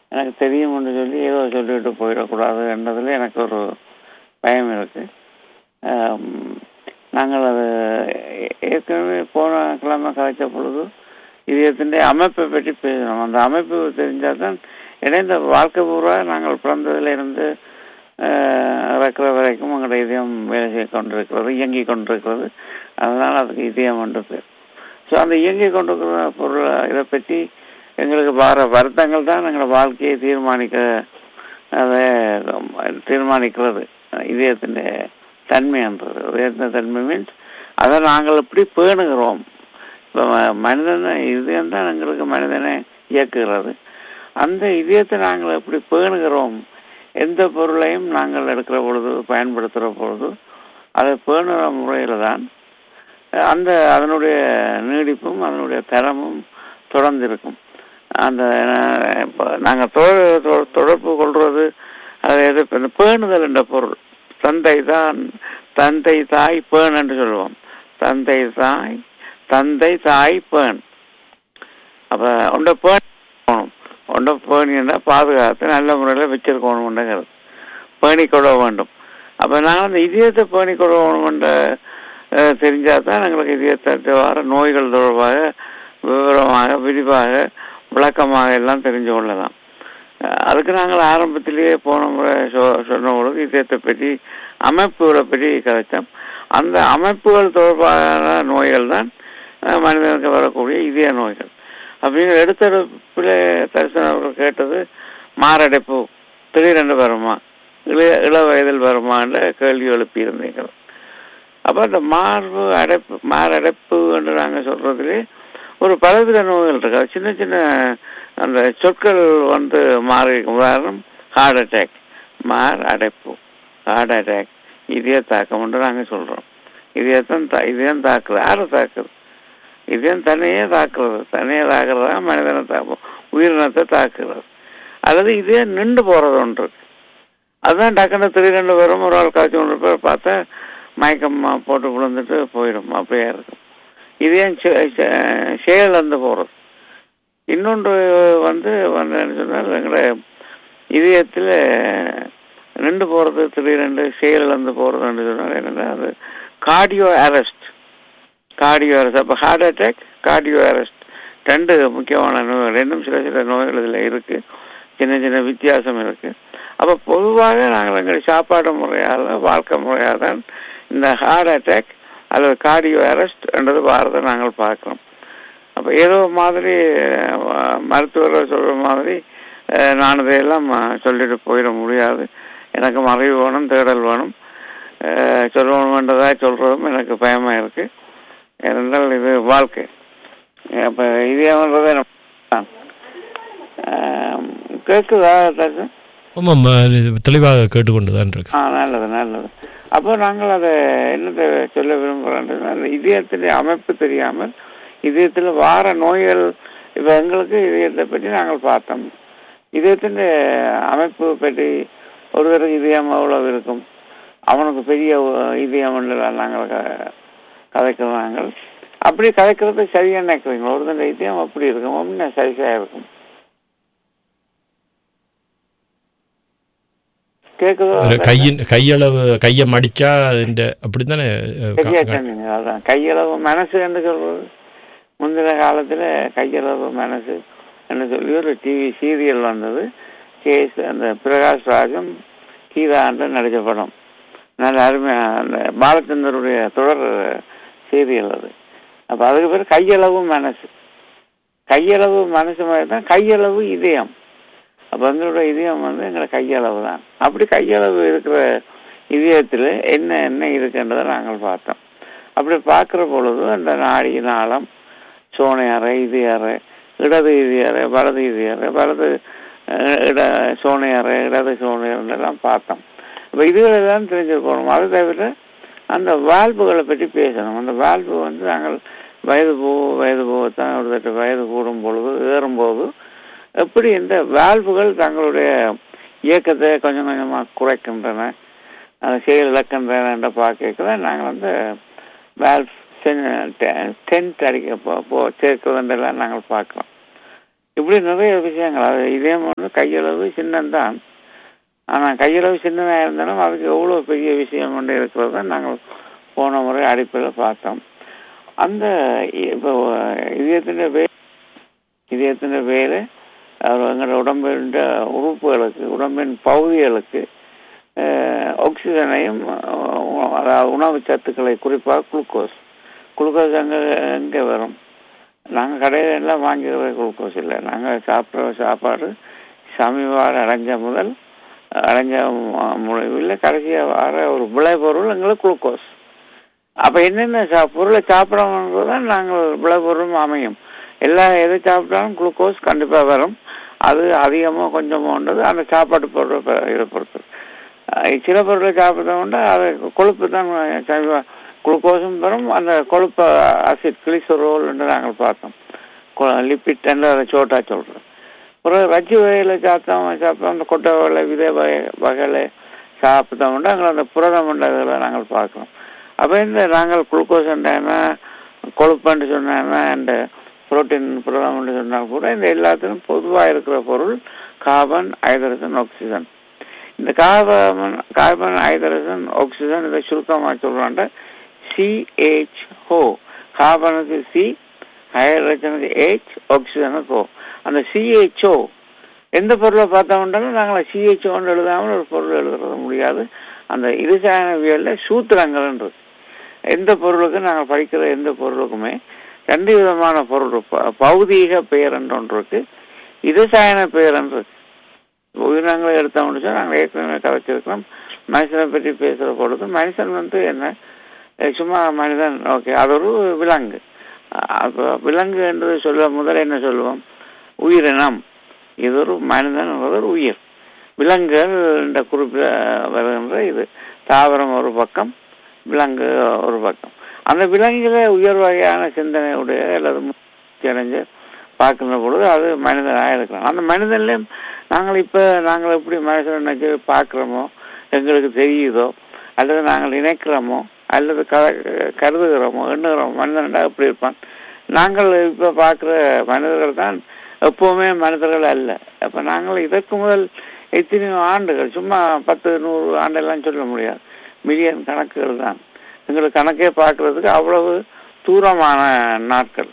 எனக்கு தெரியும்னு சொல்லி ஏதோ சொல்லிட்டு போயிடக்கூடாது என்றதுல எனக்கு ஒரு பயம் இருக்கு ஆம், நாங்கள் அது ஏ- ஏற்கனவே போன கிழமை கதைச்ச பொழுது இதயத்தின் அமைப்பை பற்றி பேசணும் அந்த அமைப்பு தெரிஞ்சால் தான் இணைந்த வாழ்க்கை பூரா நாங்கள் பிறந்ததுல இருந்து ஆஹ், இறக்குற வரைக்கும் எங்களுடைய இதயம் வேலை செய்ய கொண்டிருக்கிறது இயங்கி கொண்டிருக்கிறது அதனால் அதுக்கு இதயம் என்று பேர் ஸோ அந்த இயங்கி கொண்டிருக்கிற பொருள் இதை பற்றி எங்களுக்கு வர வருத்தங்கள் தான் எங்களோட வாழ்க்கையை தீர்மானிக்க அதை தீர்மானிக்கிறது இதயத்தின் தன்மைன்றது இதயத்தின் தன்மை மீன்ஸ் அதை நாங்கள் எப்படி பேணுகிறோம் இப்போ மனிதனை இதயம் தான் எங்களுக்கு மனிதனை இயக்குகிறது அந்த இதயத்தை நாங்கள் எப்படி பேணுகிறோம் எந்த பொருளையும் நாங்கள் எடுக்கிற பொழுது பயன்படுத்துகிற பொழுது அதை பேணுகிற முறையில் தான் அந்த அதனுடைய நீடிப்பும் அதனுடைய தரமும் தொடர்ந்து இருக்கும் அந்த அஹ், இப்ப நாங்கள் தொ- தொ- தொடர்பு கொள்வது அது எது இப்ப இந்த பேணுதல் என்ற பொருள் தந்தை தான் தந்தை தாய் பேன் என்று சொல்லுவோம் தந்தை தாய் தந்தை தாய் பேன் அப்ப உண்ட பேன் போகணும் உண்ட பேணின்னா பாதுகாத்து நல்ல முறையில் வச்சிருக்கணும்ன்றது பேணிக்கொள்ள வேண்டும் அப்ப நாங்கள் அந்த இதயத்தை பேணிக்கொள்ள வேணும்ன்ற தெரிஞ்சால் தான் எங்களுக்கு இதயத்தை வர நோய்கள் தொடர்பாக விவரமாக விரிவாக விளக்கமாக எல்லாம் தெரிஞ்சு கொள்ளலாம் அஹ் அதுக்கு நாங்கள் ஆரம்பத்திலேயே போன முறை சொ- சொன்ன பொழுது இதயத்தை பற்றி அமைப்புகளை பற்றி கதைச்சோம் அந்த அமைப்புகள் தொடர்பான நோய்கள் தான் அஹ் மனிதனுக்கு வரக்கூடிய இதய நோய்கள் அப்படின்னு எடுத்தடுப்பில் தரிசனம் அவர்கள் கேட்டது மாரடைப்பு திடீரென்று வருமா இள இள வயதில் வருமான்ற கேள்வி எழுப்பியிருந்தீர்கள் அப்போ அந்த மார்பு அடைப்பு மாரடைப்பு என்று நாங்கள் சொல்றதுலே ஒரு பலவித நோய்கள் இருக்கு அது சின்ன சின்ன அந்த சொற்கள் வந்து மாறி உதாரணம் ஹார்ட் அட்டாக் மார் அடைப்பு ஹார்ட் அட்டாக் இதய தாக்கம் என்று நாங்கள் சொல்றோம் இதயத்தான் தா இதயம் தாக்குது யாரை தாக்குது இதயம் தன்னையே தாக்குறது தன்னையே தாக்குறது தான் மனிதனை தாக்கும் உயிரினத்தை தாக்குறது அல்லது இதயம் நின்று போறது ஒன்று இருக்கு அதுதான் டக்குன்னு திடீரெண்டு வரும் ஒரு ஆள் காய்ச்சி கொண்டு போய் பார்த்தா மயக்கம் போட்டு விழுந்துட்டு போயிடும் அப்படியே இருக்கும் இதே செயலந்து போகிறது இன்னொன்று வந்து வந்து என்ன சொன்னால் எங்களோட இதயத்தில் நின்று போகிறது திடீரெண்டு செயலிழந்து போகிறதுன்னு சொன்னால் என்னென்னா அது கார்டியோ அரெஸ்ட் கார்டியோ அரெஸ்ட் அப்போ ஹார்ட் அட்டாக் கார்டியோ அரெஸ்ட் ரெண்டு முக்கியமான நோய்கள் இன்னும் சில சில நோய்கள் இதில் இருக்குது சின்ன சின்ன வித்தியாசம் இருக்குது அப்போ பொதுவாக நாங்கள் எங்கள் சாப்பாடு முறையால் வாழ்க்கை முறையாக தான் இந்த ஹார்ட் அட்டாக் அல்லது கார்டியோ அரெஸ்ட் என்றது வாரத்தை நாங்கள் பார்க்குறோம் அப்போ ஏதோ மாதிரி அஹ், மருத்துவர்கள் சொல்கிற மாதிரி அஹ், நான் இதையெல்லாம் அஹ், சொல்லிட்டு போயிட முடியாது எனக்கு அறிவு வேணும் தேடல் வேணும் அஹ், சொல்லணுன்றதா சொல்கிறதும் எனக்கு பயமாக இருக்குது ஏனென்றால் இது வாழ்க்கை அப்போ இதே பண்ணுறதே கேட்குதா தர்ஷன் ஆமாம் இது தெளிவாக கேட்டுக்கொண்டு தான் இருக்கு ஆ நல்லது நல்லது அப்போ நாங்கள் அதை என்னத்தை சொல்ல விரும்புகிறோம் அந்த இதயத்தினுடைய அமைப்பு தெரியாமல் இதயத்தில் வார நோய்கள் இப்போ எங்களுக்கு இதயத்தை பற்றி நாங்கள் பார்த்தோம் இதயத்தின் அமைப்பு பற்றி ஒருவருக்கு இதயம் எவ்வளவு இருக்கும் அவனுக்கு பெரிய ஒ- இதயம் ஒன்றுலாம் நாங்கள் க- கதைக்கிறாங்க அப்படி கதைக்கிறது சரியா நினைக்கிறீங்க ஒருத்தன் இதயம் அப்படி இருக்கும் ஒன்று சரிசாக இருக்கும் கேட்குதோ ஒரு கையின் கையளவு கையை மடிச்சா இந்த அப்படித்தானே அஹ், சரியா கா- கா- சொன்னீங்க அதான் கையளவு மனசு என்று சொல்றது முந்தின காலத்துல கையளவு மனசு என்று சொல்லி ஒரு டிவி சீரியல் வந்தது கேஸ் அந்த பிரகாஷ் ராஜும் கீதாண்டு நடிச்ச படம் நல்ல அருமையா அந்த பாலச்சந்தருடைய தொடர் சீரியல் அது அப்ப அதுக்கு பேர் கையளவு மனசு கையளவு மனசு மாதிரி தான் கையளவு இதயம் அப்ப எங்களோட இதயம் வந்து எங்களை கையளவு தான் அப்படி கையளவு இருக்கிற இதயத்தில் என்ன என்ன இருக்குன்றதை நாங்கள் பார்த்தோம் அப்படி பார்க்குற பொழுது அந்த நாடி நாளம் சோனை அறை இது அறை இடது இது அறை வலது இது அறை வலது அஹ், இட சோனை அறை இடது சோனை அறைலாம் பார்த்தோம் இப்போ இதுகளை தான் தெரிஞ்சுக்கணும் அது தவிர அந்த வால்வுகளை பற்றி பேசணும் அந்த வால்வு வந்து நாங்கள் வயது போ வயது போகத்தான் ஒரு தட்டு வயது கூடும் பொழுது ஏறும்போது எப்படி இந்த வால்வுகள் தங்களுடைய இயக்கத்தை கொஞ்சம் கொஞ்சமாக குறைக்கின்றன அதை செயல் இழக்கின்றன என்ற பார்க்க நாங்கள் வந்து வால்வ் டென்ட் அடிக்க போ- போ சேர்க்கிறதுன்றெல்லாம் நாங்கள் பார்க்குறோம் இப்படி நிறைய விஷயங்கள் அது இதே மாதிரி கையளவு சின்னம்தான் ஆனால் கையளவு சின்னதாக இருந்தாலும் அதுக்கு எவ்வளோ பெரிய விஷயம் கொண்டு இருக்கிறத நாங்கள் போன முறை அடிப்பில் பார்த்தோம் அந்த இப்போ இதயத்தின் வே இதயத்தின் வேலை எங்களோட உடம்பின் உறுப்புகளுக்கு உடம்பின் பகுதிகளுக்கு ஆக்சிஜனையும் அதாவது உணவு சத்துக்களை குறிப்பாக குளுக்கோஸ் குளுக்கோஸ் அங்கே எங்கே வரும் நாங்கள் கடையில் எல்லாம் வாங்கிக்கிற குளுக்கோஸ் இல்லை நாங்கள் சாப்பிட்ற சாப்பாடு சமீப அடைஞ்ச முதல் அடைஞ்ச முடிவில் கடைசியாக வர ஒரு விளைபொருள் எங்களுக்கு குளுக்கோஸ் அப்போ என்னென்ன சா பொருளை சாப்பிட்றோம்ன்றது தான் நாங்கள் விளைபொருளும் அமையும் எல்லா எதை சாப்பிட்டாலும் குளுக்கோஸ் கண்டிப்பாக வரும் அது அதிகமாக கொஞ்சமாகன்றது அந்த சாப்பாட்டு பொருளை இதை பொறுத்து சில பொருளை சாப்பிட்டோம்னா அது கொழுப்பு தான் குளுக்கோஸும் வரும் அந்த கொழுப்பு அசிட் கிளிசரோல் என்று நாங்கள் பார்த்தோம் லிப்பிட் என்று அதை சோட்டா சொல்கிறோம் ஒரு ரஜ்ஜு வகையில் சாப்பிட்டோம் சாப்பிட்டோம் அந்த கொட்டை வகை விதை வகை வகையில் சாப்பிட்டோம்னா அங்கே அந்த புரதம் இதில் நாங்கள் பார்க்குறோம் அப்போ இந்த நாங்கள் குளுக்கோஸ் என்ன கொழுப்புன்னு சொன்னா இந்த புரோட்டீன் புரதம்னு சொன்னால் கூட இந்த எல்லாத்திலும் பொதுவாக இருக்கிற பொருள் கார்பன் ஹைட்ரஜன் ஆக்சிஜன் இந்த கார்பன் கார்பன் ஹைட்ரஜன் ஆக்சிஜன் இதை சுருக்கமாக சொல்கிறாண்ட சிஹெச்ஓ கார்பனுக்கு சி ஹைட்ரஜனுக்கு ஹெச் ஆக்சிஜனுக்கு ஓ அந்த சிஹெச்ஓ எந்த பொருளை பார்த்தோம்னாலும் நாங்கள் சிஹெச்ஓன்னு எழுதாமல் ஒரு பொருள் எழுதுறது முடியாது அந்த இருசாயனவியலில் சூத்திரங்கள்ன்றது எந்த பொருளுக்கு நாங்கள் படிக்கிற எந்த பொருளுக்குமே ரெண்டு விதமான பொருள் பௌதீக பெயர் என்று ஒன்று இருக்கு இருசாயன பெயர் என்று இருக்கு உயிரினங்களை எடுத்தோம்னு சொன்னால் நாங்கள் ஏற்கனவே கதைச்சிருக்கிறோம் மனுஷனை பற்றி பேசுகிற பொழுது மனுஷன் வந்து என்ன சும்மா மனிதன் ஓகே அது ஒரு விலங்கு அப்போ விலங்கு என்று சொல்ல முதல்ல என்ன சொல்லுவோம் உயிரினம் இது ஒரு மனிதன் ஒரு உயிர் விலங்குகள் என்ற குறிப்பிட வருகின்ற இது தாவரம் ஒரு பக்கம் விலங்கு ஒரு பக்கம் அந்த விலங்குகளே உயர் வகையான சிந்தனையுடைய அல்லது அடைஞ்சு பார்க்கின்ற பொழுது அது மனிதனாக இருக்கலாம் அந்த மனிதன்லேயும் நாங்கள் இப்போ நாங்கள் எப்படி மனுஷன் நினைச்சு பார்க்குறோமோ எங்களுக்கு தெரியுதோ அல்லது நாங்கள் நினைக்கிறோமோ அல்லது க கருதுகிறோமோ எண்ணுகிறோமோ மனிதன்டா எப்படி இருப்பான் நாங்கள் இப்போ பார்க்குற மனிதர்கள் தான் எப்போவுமே மனிதர்கள் அல்ல அப்போ நாங்கள் இதற்கு முதல் எத்தனையோ ஆண்டுகள் சும்மா பத்து நூறு ஆண்டெல்லாம் சொல்ல முடியாது மில்லியன் கணக்குகள் தான் எங்களுக்கு கணக்கே பார்க்கறதுக்கு அவ்வளவு தூரமான நாட்கள்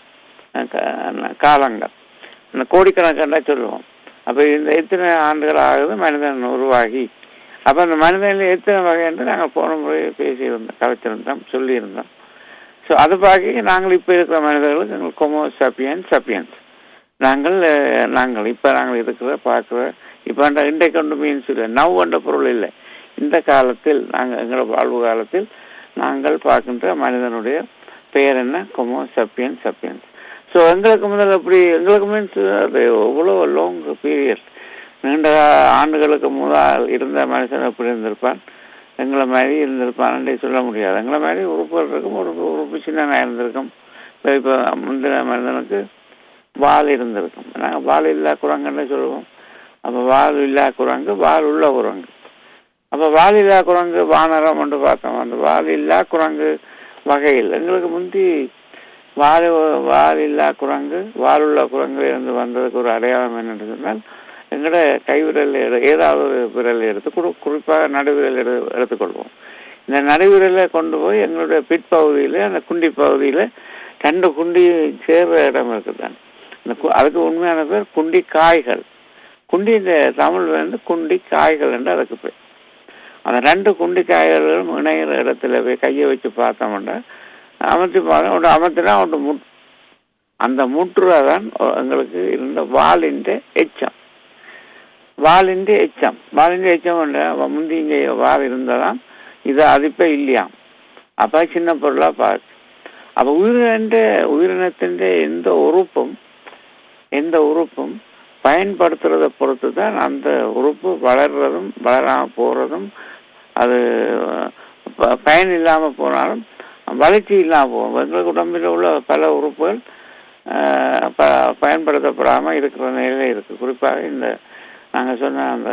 காலங்கள் இந்த கோடிக்கணக்கான சொல்லுவோம் அப்போ இந்த எத்தனை ஆண்டுகள் ஆகுது மனிதன் உருவாகி அப்போ அந்த மனிதனில் எத்தனை வகை என்று நாங்கள் போன முறை பேசியிருந்தோம் கலைச்சிருந்தோம் சொல்லியிருந்தோம் ஸோ அதை பார்க்க நாங்கள் இப்போ இருக்கிற மனிதர்களுக்கு எங்களுக்கு கொமோ சப்பியன்ஸ் சப்பியன்ஸ் நாங்கள் நாங்கள் இப்போ நாங்கள் இருக்கிற பார்க்குற இப்போ அந்த இன்றைக்கு கொண்டு மீன்ஸ் இல்லை நவ் என்ற பொருள் இல்லை இந்த காலத்தில் நாங்கள் எங்களோட வாழ்வு காலத்தில் நாங்கள் பார்க்கின்ற மனிதனுடைய பெயர் என்ன கொமோ சப்பியன் சப்பியன்ஸ் ஸோ எங்களுக்கு முதல்ல எப்படி எங்களுக்கு மீன்ஸ் அது எவ்வளோ லாங் பீரியட் நீண்ட ஆண்டுகளுக்கு முதல் இருந்த மனுஷன் எப்படி இருந்திருப்பான் எங்களை மாதிரி இருந்திருப்பான்னு சொல்ல முடியாது எங்களை மாதிரி உறுப்புகள் இருக்கும் ஒரு உறுப்பு சின்னனாக இருந்திருக்கும் இப்போ முந்தின மனிதனுக்கு வால் இருந்திருக்கும் நாங்கள் வால் இல்லா குரங்குன்னு சொல்லுவோம் அப்போ வால் இல்லா குரங்கு வால் உள்ள குரங்கு அப்போ வால் இல்லா குரங்கு வானரம் என்று பார்த்தோம் அந்த வால் இல்லா குரங்கு வகையில் எங்களுக்கு முந்தி வால் வால் இல்லா குரங்கு வால் உள்ள குரங்கு இருந்து வந்ததுக்கு ஒரு அடையாளம் என்னென்னு சொன்னால் எங்களோட கைவிரல் ஏதாவது ஒரு விரல் எடுத்து குறி குறிப்பாக நடுவிரல் எடு எடுத்துக்கொள்வோம் இந்த நடுவிரலை கொண்டு போய் எங்களுடைய பிற்பகுதியில் அந்த குண்டி பகுதியில் ரெண்டு குண்டி சேர்ற இடம் இருக்குதான் இந்த அதுக்கு உண்மையான பேர் குண்டி காய்கள் குண்டி இந்த தமிழ் வந்து குண்டி காய்கள் என்று அதுக்கு பேர் அந்த ரெண்டு குண்டி காய்களும் இணைகிற இடத்துல போய் கையை வச்சு பார்த்தோம்னா அமர்த்தி பார்த்தோம் அமர்த்தினா ஒன்று முட் அந்த முற்றுரை தான் எங்களுக்கு இருந்த வாலின் எச்சம் வாலின் எச்சம் வாலின் எச்சம் முந்தி இங்கே வால் இருந்ததாம் இது அது இப்போ இல்லையாம் அப்போ சின்ன பொருளாக பார்த்து அப்போ உயிரின உயிரினத்தின் எந்த உறுப்பும் எந்த உறுப்பும் பயன்படுத்துறதை பொறுத்து தான் அந்த உறுப்பு வளர்றதும் வளராமல் போகிறதும் அது பயன் இல்லாமல் போனாலும் வளர்ச்சி இல்லாமல் போகும் எங்களுக்கு உடம்பில் உள்ள பல உறுப்புகள் ப பயன்படுத்தப்படாமல் இருக்கிற நிலையில் இருக்குது குறிப்பாக இந்த நாங்கள் சொன்ன அந்த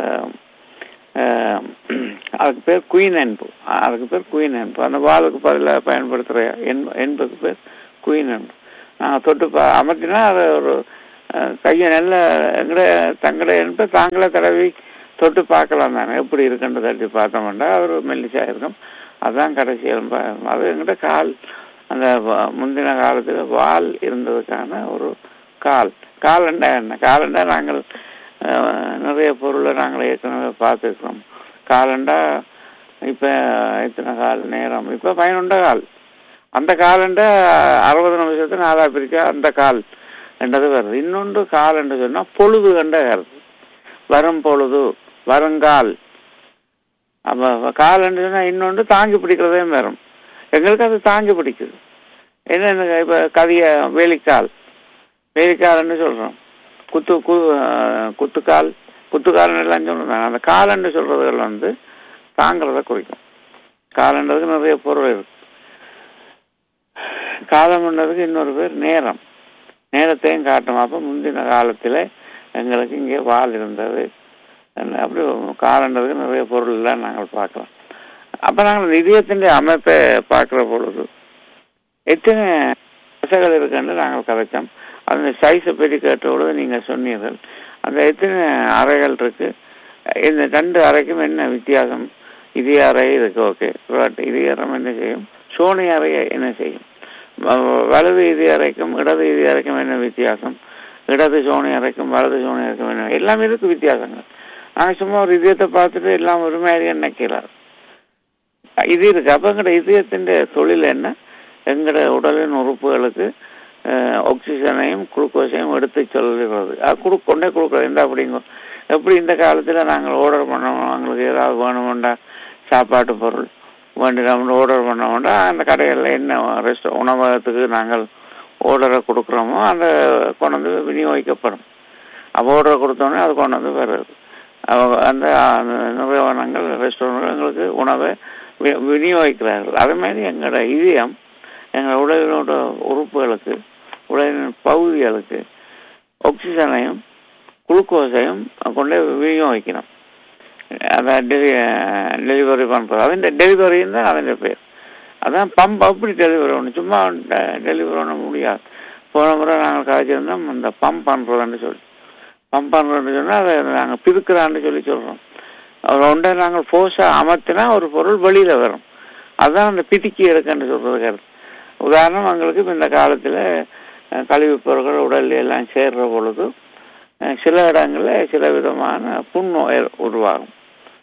அதுக்கு பேர் குயின் என்பு அதுக்கு பேர் குயின் என்பு அந்த வாளுக்கு பதிலாக பயன்படுத்துகிற எண் என்பதுக்கு பேர் குயின் என்பு நாங்கள் தொட்டு பா அமர்த்தினா அதை ஒரு அஹ், கையை நல்ல எங்கட தங்கட என்ப தாங்களே தடவி தொட்டு பார்க்கலாம் தானே எப்படி இருக்குன்னு தட்டி பார்த்தோம்னா ஒரு மெல்லிசா இருக்கும் அதான் கடைசி எலும்பா அது எங்கிட்ட கால் அந்த வ- முந்தின காலத்தில் வால் இருந்ததுக்கான ஒரு கால் காலண்டா என்ன காலண்டா நாங்கள் அஹ், நிறைய பொருளை நாங்கள் ஏற்கனவே பார்த்துருக்கிறோம் காலண்டா இப்போ எத்தனை கால் நேரம் இப்போ பதினொன்ற கால் அந்த காலண்ட அறுபது நிமிஷத்தை நாலா பிரிச்சா அந்த கால் என்றது வருது இன்னொன்று கால் என்று சொன்னா பொழுது கண்ட வருது வரும் பொழுது வருங்கால் அப்ப கால் என்று சொன்னா இன்னொன்று தாங்கி பிடிக்கிறதே வரும் எங்களுக்கு அது தாங்கி பிடிக்குது என்ன இப்ப கவிய வேலிக்கால் வேலிக்கால்னு சொல்றோம் குத்து கு அஹ், குத்துக்கால் குத்துக்கால் எல்லாம் சொல்றோம் அந்த காலன்னு சொல்றதுகள் வந்து தாங்கிறத குறிக்கும் காலன்றதுக்கு நிறைய பொருள் இருக்கு காலம்ன்றதுக்கு இன்னொரு பேர் நேரம் நேரத்தையும் காட்டும் அப்போ முந்தின காலத்தில் எங்களுக்கு இங்கே வால் இருந்தது என்ன அப்படி காலன்றதுக்கு நிறைய பொருள்லாம் நாங்கள் பார்க்கலாம் அப்போ நாங்கள் இதயத்தின் அமைப்பை பார்க்குற பொழுது எத்தனை தசைகள் இருக்குன்னு நாங்கள் கதைச்சோம் அந்த சைஸை பற்றி கேட்ட பொழுது நீங்கள் சொன்னீர்கள் அந்த எத்தனை அறைகள் இருக்கு இந்த ரெண்டு அறைக்கும் என்ன வித்தியாசம் இதய அறை இருக்கு ஓகே இதய அறம் என்ன செய்யும் சோனி அறை என்ன செய்யும் வ- வலது இதய அறைக்கும் இடது இதய அறைக்கும் என்ன வித்தியாசம் இடது சோனி அறைக்கும் வலது சோனி அறைக்கும் என்ன எல்லாமே இருக்கு வித்தியாசங்கள் நாங்கள் சும்மா ஒரு இதயத்தை பார்த்துட்டு எல்லாம் ஒரு மாதிரி நினைக்கிறார் இது இருக்கு அப்ப எங்கட இதயத்தின் தொழில் என்ன எங்கட உடலின் உறுப்புகளுக்கு அஹ், ஆக்சிஜனையும் குளுக்கோஸையும் எடுத்து சொல்லுகிறது அது கொடு கொண்டே கொடுக்குறது இந்த அப்படிங்க எப்படி இந்த காலத்தில் நாங்கள் ஆர்டர் பண்ணோம் எங்களுக்கு ஏதாவது வேணுமெண்டா சாப்பாட்டு பொருள் வேண்டி நம்ம ஆர்டர் பண்ணோம்னா அந்த கடைகளில் என்ன ரெஸ்ட் உணவகத்துக்கு நாங்கள் ஆர்டரை கொடுக்குறோமோ அந்த கொண்டு வந்து விநியோகிக்கப்படும் அப்போ ஆர்டர் கொடுத்தோன்னே அது கொண்டு வந்து வருது அவங்க அந்த அந்த நிறுவனங்கள் ரெஸ்டாரண்ட் எங்களுக்கு உணவை வி- விநியோகிக்கிறார்கள் அதே மாதிரி எங்களோட இதயம் எங்கள் உடலினோட உறுப்புகளுக்கு உடலின் பகுதிகளுக்கு ஆக்சிஜனையும் குளுக்கோஸையும் கொண்டு விநியோகிக்கணும் அதை டெலி டெலிவரி பண்ணுறது അതിൻ്റെ டெலிவரின்னு தான் അതിൻ്റെ பேர் அதான் பம்ப் அப்படி டெலிவரி பண்ணணும் சும்மா டெலிவரி பண்ண முடியாது போன முறை நாங்கள் காய்ச்சிருந்தோம் இந்த பம்ப் பண்ணுறதுன்னு சொல்லி பம்ப் பண்ணுறதுன்னு சொன்னால் அதை நாங்கள் பிதுக்குறான்னு சொல்லி சொல்கிறோம் ஒரு ஒன்றை நாங்கள் ஃபோர்ஸாக அமர்த்தினா ஒரு பொருள் வெளியில் வரும் அதுதான் அந்த பிதுக்கி எடுக்கன்னு சொல்கிறது கருத்து உதாரணம் எங்களுக்கு இப்ப இந்த காலத்தில் கழிவுப் பொருட்கள் உடல்ல எல்லாம் சேர்ற பொழுது அஹ், சில இடங்களில் சில விதமான புண் ஏ- உருவாகும்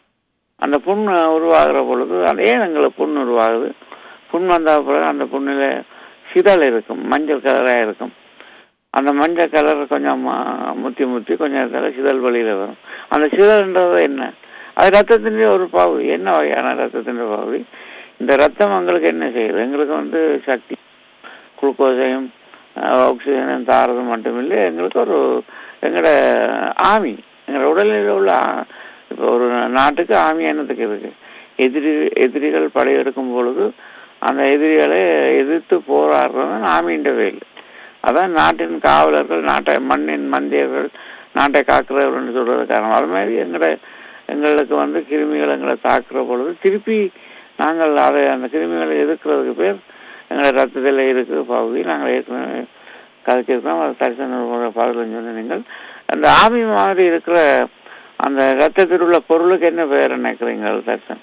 அந்த புண் உருவாகிற பொழுது அது ஏன் எங்களுக்கு புண் உருவாகுது புண் வந்த பிறகு அந்த புண்ணில் சிதல் இருக்கும் மஞ்சள் கலராக இருக்கும் அந்த மஞ்சள் கலர் கொஞ்சம் ஆ, முத்தி முத்தி கொஞ்சம் நேரத்தில் சிதல் வழியில் வரும் அந்த சிதல்ன்றது என்ன அது ரத்தத்தின் ஒரு பகுதி என்ன வகையான ரத்தத்தின் பகுதி இந்த ரத்தம் எங்களுக்கு என்ன செய்யுது எங்களுக்கு வந்து சக்தி குளுக்கோஸையும் ஆக்சிஜனையும் தாரது மட்டுமில்லை எங்களுக்கு ஒரு எங்களோட ஆமி எங்களோட உடலில் உள்ள ஆ- இப்போ ஒரு நாட்டுக்கு ஆமி என்னத்துக்கு இருக்கு எதிரி எதிரிகள் படையெடுக்கும் பொழுது அந்த எதிரிகளை எதிர்த்து போராடுறது ஆமின்ற வேல் அதான் நாட்டின் காவலர்கள் நாட்டை மண்ணின் மந்தியர்கள் நாட்டை காக்கிறவர்கள்னு சொல்றது காரணம் அது மாதிரி எங்களோட எங்களுக்கு வந்து கிருமிகள் எங்களை தாக்குற பொழுது திருப்பி நாங்கள் அதை அந்த கிருமிகளை எதிர்க்கிறதுக்கு பேர் எங்களோட ரத்தத்தில் இருக்கு பகுதி நாங்கள் ஏற்கனவே கதைச்சிருக்கோம் அது தரிசன பதினஞ்சு நீங்கள் அந்த ஆமி மாதிரி இருக்கிற அந்த ரத்தத்தில் உள்ள பொருளுக்கு என்ன பேர் நினைக்கிறீங்க தரிசனம்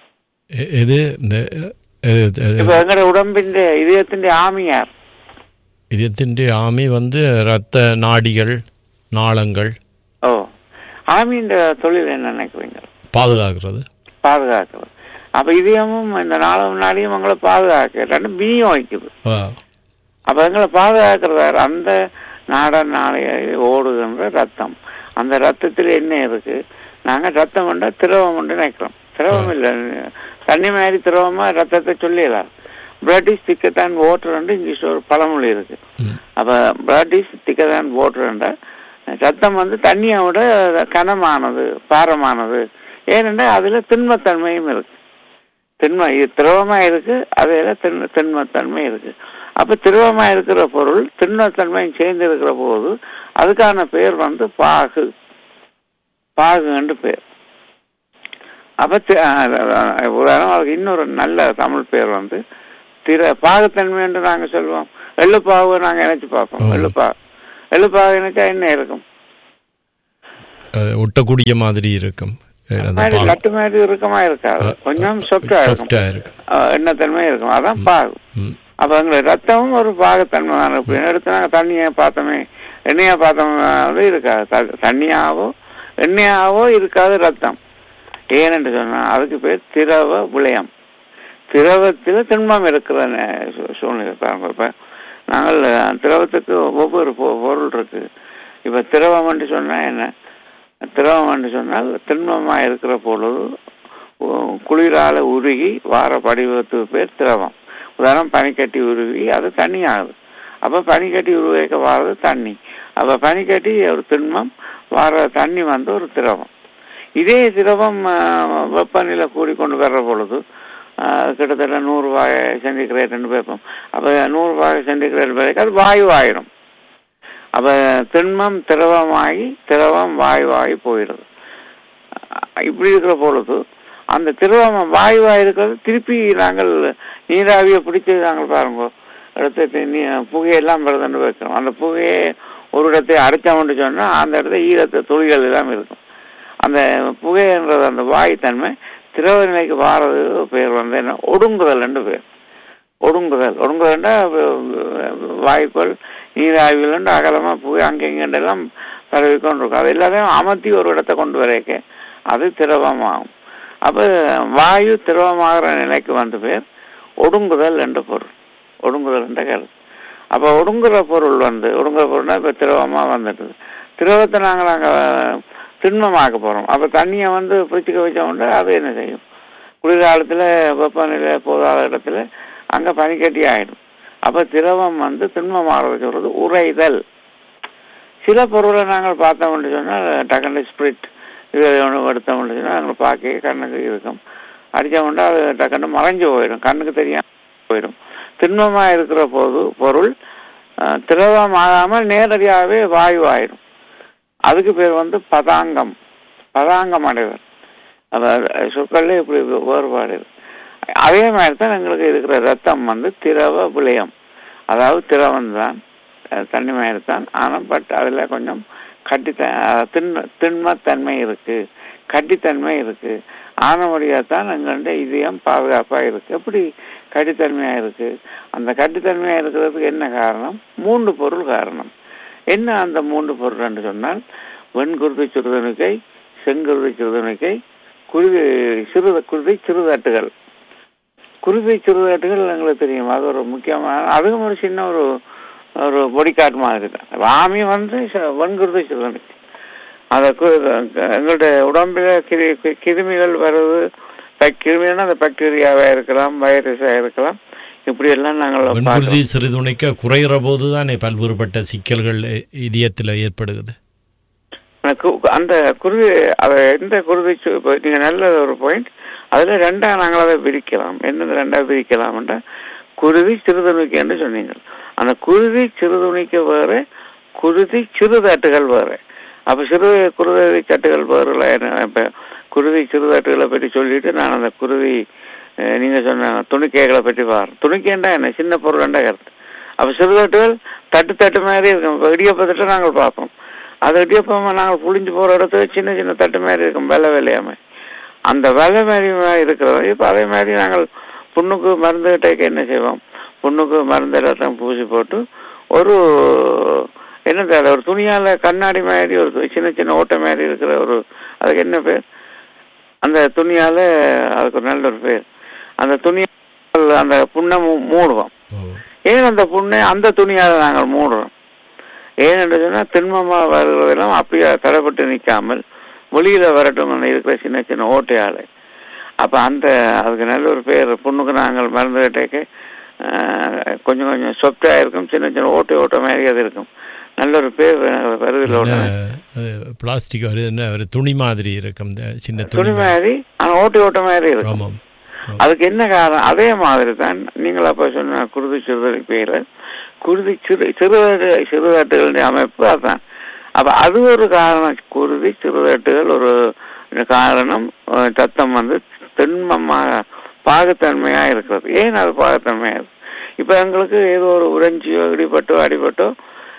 எ- எது இந்த எ- எ- இப்ப எங்களோட உடம்பின் இதயத்தின் ஆமியார் இதயத்திൻ്റെ ஆமி வந்து இரத்த நாடிகள் நாளங்கள் ஓ ஆமியின் தொழில் என்ன நினைக்கிறீங்க பாதுகாக்கிறது பாதுகாக்கிறது அப்ப இதயமும் இந்த நாளும் நாடியும் எங்களை பாதுகாக்க ரெண்டும் பியும் வைக்குது ஆ, அப்ப எங்களை பாதுகாக்கிறது அந்த நாட நாளைய ஓடுகின்ற ரத்தம் அந்த ரத்தத்தில் என்ன இருக்கு நாங்க ரத்தம் கொண்ட திரவம் கொண்டு நினைக்கிறோம் திரவம் இல்லை தண்ணி மாதிரி திரவமா ரத்தத்தை சொல்லிடலாம் பிளட் இஸ் திக்கர் தான் வாட்டர் இங்கிலீஷ் ஒரு பழமொழி இருக்கு ம். அப்ப பிளட் இஸ் திக்கர் தான் வாட்டர் ரத்தம் வந்து தண்ணியை விட கனமானது பாரமானது ஏனென்றால் அதுல திண்மத்தன்மையும் இருக்கு திண்ம இது திரவமா இருக்கு அதில் திண்ம திண்மத்தன்மை இருக்கு அப்ப திரவமா இருக்கிற பொருள் திண்மத்தன்மையும் சேர்ந்து இருக்கிற போது அதுக்கான பேர் வந்து பாகு பாகுன்னு பேர் அப்ப தி- அஹ் அஹ் உதாரணம் அதுக்கு இன்னொரு நல்ல தமிழ் பேர் வந்து திர பாகுத்தன்மை என்று நாங்க சொல்லுவோம் எள்ளுப்பாகு நாங்க நினைச்சு பார்ப்போம் ம். எள்ளுப்பாகு வெளுப்பாகனுக்கு என்ன இருக்கும் அது ஒட்டக்கூடிய மாதிரி இருக்கும் வேற அந்த மாதிரி பால் லட்டு மாதிரி இறுக்கமா இருக்காது கொஞ்சம் சொப்டா இருக்கும் சாஃப்டா இருக்கும் அஹ் எண்ணத்தன்மை இருக்கும் அதான் பாகு ம். அப்ப எங்களுக்கு ரத்தமும் ஒரு பாகத்தன்மை தான் இப்படி எடுத்து நாங்கள் தண்ணியை பார்த்தோமே எண்ணெயை பார்த்தோமே வந்து இருக்காது த- தண்ணியாவோ எண்ணெயாவோ இருக்காது ரத்தம் ஏனென்று சொன்னா அதுக்கு பேர் திரவ விளையம் திரவத்தில் திண்மம் இருக்கிற நே- சூ- சூழ்நிலை பாருங்க இப்ப நாங்கள் அஹ், திரவத்துக்கு ஒவ்வொரு பொ- பொருள் இருக்கு இப்ப திரவம் என்று சொன்னா என்ன திரவம் என்று சொன்னால் திண்மமா இருக்கிற பொழுது உ- குளிரால உருகி வார படிவத்துக்கு பேர் திரவம் உதாரணம் பனிக்கட்டி உருகி அது தண்ணி ஆகுது அப்ப பனிக்கட்டி உருவாக்க வாரது தண்ணி அப்ப பனிக்கட்டி ஒரு திண்மம் வார தண்ணி வந்து ஒரு திரவம் இதே திரவம் ஆஹ், வெப்பநிலை கூடிக்கொண்டு வர்ற பொழுது ஆஹ், கிட்டத்தட்ட நூறு வாய் சென்டிகிரேட்னு வைப்போம் அப்ப நூறு வாய் சென்டிகிரேட் வரைக்கும் அது வாயு ஆயிடும் அப்ப திண்மம் திரவமாகி திரவம் வாயுவாகி போயிடுது அஹ் இப்படி இருக்கிற பொழுது அந்த திரவம் வாயுவாக இருக்கிறது திருப்பி நாங்கள் நீராவியை பிடிச்சி நாங்கள் பாருங்க எடுத்து நீ புகையெல்லாம் வருதுன்னு வைக்கிறோம் அந்த புகையை ஒரு இடத்தை அடைச்சோம்னு சொன்னா அந்த இடத்துல ஈரத்தை துளிகள் எல்லாம் இருக்கும் அந்த புகைன்றது அந்த வாயு தன்மை திரவ நிலைக்கு வாரது பேர் வந்து என்ன ஒடுங்குதல் பேர் ஒடுங்குதல் ஒடுங்குதல்னா வாய்க்குள் நீராவிகள் அகலமா போய் அங்கே இங்கெல்லாம் பரவி கொண்டிருக்கும் அது எல்லாத்தையும் அமர்த்தி ஒரு இடத்தை கொண்டு வரைக்க அது திரவமாகும் அப்ப வாயு திரவமாகிற நிலைக்கு வந்த பேர் ஒடுங்குதல் என்ற பொருள் ஒடுங்குதல் என்ற கருத்து அப்ப ஒடுங்குற பொருள் வந்து ஒடுங்குற பொருள்னா இப்ப திரவமா வந்துடுது திரவத்தை நாங்கள் நாங்க திண்மமாக்க போறோம் அப்ப தண்ணியை வந்து பிடிச்சிக்க வச்சோம்னா அது என்ன செய்யும் குளிர்காலத்துல வெப்பநிலை போதாத இடத்துல அங்க பனிக்கட்டி ஆயிடும் அப்ப திரவம் வந்து திண்மமாக சொல்றது உறைதல் சில பொருளை நாங்கள் பார்த்தோம்னு சொன்னால் டக்குனு ஸ்பிரிட் இது ஒன்று எடுத்தோம்னு சொன்னால் நாங்கள் பார்க்க கண்ணுக்கு இருக்கும் அடித்தோம்னா அது டக்குன்னு மறைஞ்சு போயிடும் கண்ணுக்கு தெரியாம போயிடும் திண்மமாக இருக்கிற போது பொருள் அஹ், திரவமாகாமல் நேரடியாகவே வாயு ஆயிடும் அதுக்கு பேர் வந்து பதாங்கம் பதாங்கம் அடைவர் அதாவது சொற்கள்ல இப்படி வேறுபாடு இருக்கு அதே மாதிரி தான் எங்களுக்கு இருக்கிற ரத்தம் வந்து திரவ விளையம் அதாவது திரவம் தான் தன்னிமயம் தான் ஆனால் பட் அதில் கொஞ்சம் கட்டித்த அஹ் திண்ம திண்மத்தன்மை இருக்கு கட்டித்தன்மை இருக்கு ஆனபடியாக தான் எங்கள்கிட்ட இதயம் பாதுகாப்பாக இருக்கு எப்படி கட்டித்தன்மையாக இருக்கு அந்த கட்டித்தன்மையாக இருக்கிறதுக்கு என்ன காரணம் மூன்று பொருள் காரணம் என்ன அந்த மூன்று பொருள் என்று சொன்னால் வெண்குருதி சிறுதணுக்கை செங்குருதி சிறுதணுக்கை குருதி சிறு குருதி சிறுதட்டுகள் குருதி சிறுதட்டுகள் எங்களுக்கு தெரியும் அது ஒரு முக்கியமான அதுவும் ஒரு சின்ன ஒரு ஒரு பொடிக்காட் மாதிரி தான் ராமி வந்து ச- வெண்குருதி சிறுதணுக்கை அந்த கு- எங்களுடைய உடம்புல கிரு கி- கிருமிகள் வருது பக்- கிருமின்னா அந்த பாக்டீரியாவா இருக்கலாம் வைரஸா இருக்கலாம் இப்படி எல்லாம் நாங்கள் வெண்குருதி பார்க்கிறோம். சிறிதுணைக்க குறைகிற போது தானே பல்வேறுபட்ட சிக்கல்கள் இதயத்தில் ஏற்படுகிறது எனக்கு அந்த குருவி அதை எந்த குருவி சு- இப்ப நீங்க நல்ல ஒரு பாயிண்ட் அதுல ரெண்டா நாங்கள் அதை பிரிக்கலாம் என்னது ரெண்டா பிரிக்கலாம்ன்றா குருதி சிறுதுணிக்கைன்னு சொன்னீங்க அந்த குருதி சிறுதுணிக்க வேறு குருதி சிறுதாட்டுகள் வேறு அப்ப சிறு குருதி சட்டுகள் வேறுல என்ன இப்ப குருதி சிறுதாட்டுகளை பற்றி சொல்லிட்டு நான் அந்த குருதி அஹ், நீங்க சொன்ன துணிக்கைகளை பற்றி பாருறேன் துணிக்கைண்டா என்ன சின்ன பொருள்ண்டா கருத்து அப்ப சிறுதாட்டுகள் தட்டு தட்டு மாதிரி இருக்கும் இப்ப இடியப்பத்திட்ட நாங்கள் பார்ப்போம் அது இடியப்பம் நாங்கள் புளிஞ்சு போற இடத்துல சின்ன சின்ன தட்டு மாதிரி இருக்கும் வெள்ளை வெள்ளையாம அந்த வெள்ளை மாதிரி இருக்கிறது இப்ப அதே மாதிரி நாங்கள் புண்ணுக்கு மருந்து டேக்க என்ன செய்வோம் புண்ணுக்கு மருந்து எல்லாத்தையும் பூசி போட்டு ஒரு என்ன தேவை ஒரு துணியால கண்ணாடி மாதிரி ஒரு சின்ன சின்ன ஓட்டை மாதிரி இருக்கிற ஒரு அதுக்கு என்ன பேர் அந்த துணியால அதுக்கு ஒரு நல்ல ஒரு பேர் அந்த துணியால் அந்த புண்ணை மூ- மூடுவோம் ஓ. ஏன் அந்த புண்ணை அந்த துணியால நாங்கள் மூடுறோம் ஏன் என்று சொன்னா திண்மமா வருவதெல்லாம் அப்படியே தடைப்பட்டு நிற்காமல் வெளியில வரட்டும் இருக்கிற சின்ன சின்ன ஓட்டையால அப்ப அந்த அதுக்கு நல்ல ஒரு பேர் புண்ணுக்கு நாங்கள் மருந்து கட்டேக்க கொஞ்சம் கொஞ்சம் சொப்டா இருக்கும் சின்ன சின்ன ஓட்டை ஓட்ட மாதிரி அது இருக்கும் நல்ல ஒரு பேர் வருதில் என்ன, ஓட்ட அது பிளாஸ்டிக் ஒரு என்ன ஒரு துணி மாதிரி இருக்கும் இந்த சின்ன துணி துணி மாதிரி ஆனா ஓட்டை ஓட்ட மாதிரி இருக்கும் ஆமாம் அதுக்கு என்ன காரணம் அதே மாதிரி தான் நீங்கள் அப்ப சொன்ன குருதி சிறுதலை பேர் குருதி சிறு சிறுதாட்டு சிறுதாட்டுகளுடைய அமைப்பு அதான் அப்ப அது ஒரு காரணம் குருதி சிறுதாட்டுகள் ஒரு காரணம் அஹ், சத்தம் வந்து திண்மமாக பாகுத்தன்மையா இருக்கிறது ஏன் அது பாகுத்தன்மையா இருக்கு இப்ப எங்களுக்கு ஏதோ ஒரு உறைஞ்சியோ இடிபட்டோ அடிபட்டோ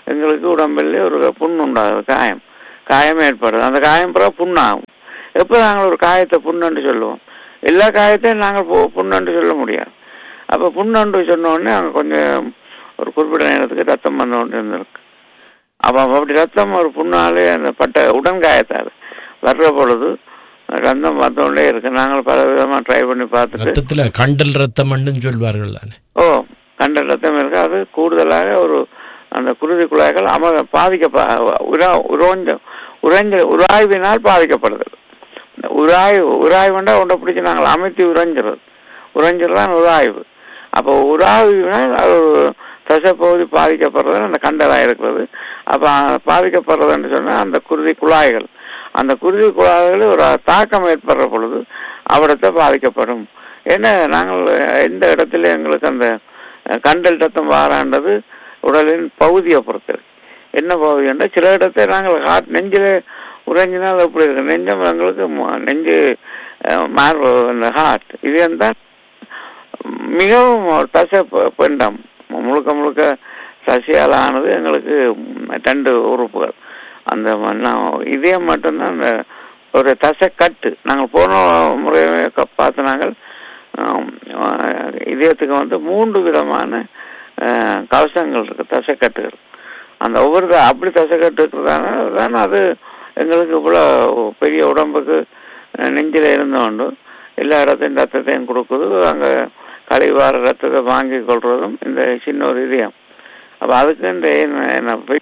எங்களுக்கு உடம்பில் ஒரு புண் உண்டாகுது காயம் காயம் ஏற்படுது அந்த காயம் பிறகு புண்ணாகும் எப்போ நாங்கள் ஒரு காயத்தை புண்ணுன்னு சொல்லுவோம் எல்லா காயத்தையும் நாங்கள் பு- புண்ணுன்னு சொல்ல முடியாது அப்போ புண்ணுன்னு சொன்ன உடனே அங்கே கொஞ்சம் ஒரு குறிப்பிட்ட நேரத்துக்கு ரத்தம் வந்த ஒன்று இருந்திருக்கு அப்போ அப்படி ரத்தம் ஒரு புண்ணாலே அந்த பட்ட உடன்காயத்தால் வர்ற பொழுது ரத்தம் வந்தோடனே இருக்கு நாங்கள் பல விதமாக ட்ரை பண்ணி பார்த்துட்டு ரத்தத்துல கண்டல் ரத்தம்னு சொல்வார்கள் தானே ஓ கண்ட ரத்தம் இருக்கு அது கூடுதலாக ஒரு அந்த குருதி குழாய்கள் அம பாதிக்க உறைஞ்ச உறைஞ்ச உராய்வினால் பாதிக்கப்படுது இந்த உராய்வு உராய்வுண்டா ஒன்றை பிடிச்சி நாங்கள் அமைத்து உறைஞ்சிறது உறைஞ்சிறது தான் உராய்வு அப்போ உராய்வினால் அது ஒரு தசைப்பகுதி பாதிக்கப்படுறது அந்த கண்டலாக இருக்கிறது அப்போ பாதிக்கப்படுறதுன்னு சொன்னால் அந்த குருதி குழாய்கள் அந்த குருதி குழாய்களில் ஒரு தாக்கம் ஏற்படுற பொழுது அவிடத்தை பாதிக்கப்படும் ஏன்னா நாங்கள் எந்த இடத்துல எங்களுக்கு அந்த அஹ், கண்டல் ரத்தம் வாரான்றது உடலின் பகுதியை பொறுத்தது என்ன பகுதின்னா சில இடத்தை நாங்கள் ஹார்ட் நெஞ்சில் உறைஞ்சினால் எப்படி இருக்கு நெஞ்சம் எங்களுக்கு ம- நெஞ்சு அஹ், மார்பு இந்த ஹார்ட் இது தான் மிகவும் ஒரு தசை ப- பிண்டம் முழுக்க முழுக்க சசியால் ஆனது எங்களுக்கு ம், ரெண்டு உறுப்புகள் அந்த ம- நான் இதயம் மட்டும்தான் அந்த ஒரு தசை கட்டு நாங்கள் போன முறை க- பார்த்து நாங்கள் ஆம், ஆஹ், இதயத்துக்கு வந்து மூன்று விதமான ஆஹ், கவசங்கள் இருக்கு தசைக்கட்டுகள் அந்த ஒவ்வொரு த- அப்படி தசைக்கட்டு இருக்கிறதான தானே அது எங்களுக்கு இவ்வளோ பெரிய உடம்புக்கு அஹ், நெஞ்சில் இருந்தோண்டு எல்லா இடத்தையும் ரத்தத்தையும் கொடுக்குது அங்கே கழிவார ரத்தத்தை வாங்கி கொள்றதும் இந்த சின்ன ஒரு இதயம் அப்போ அதுக்கு இந்த என்ன- என்ன போய்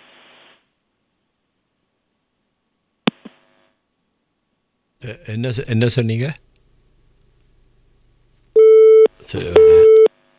எ- என்ன சொ- என்ன சொன்னீங்க சரி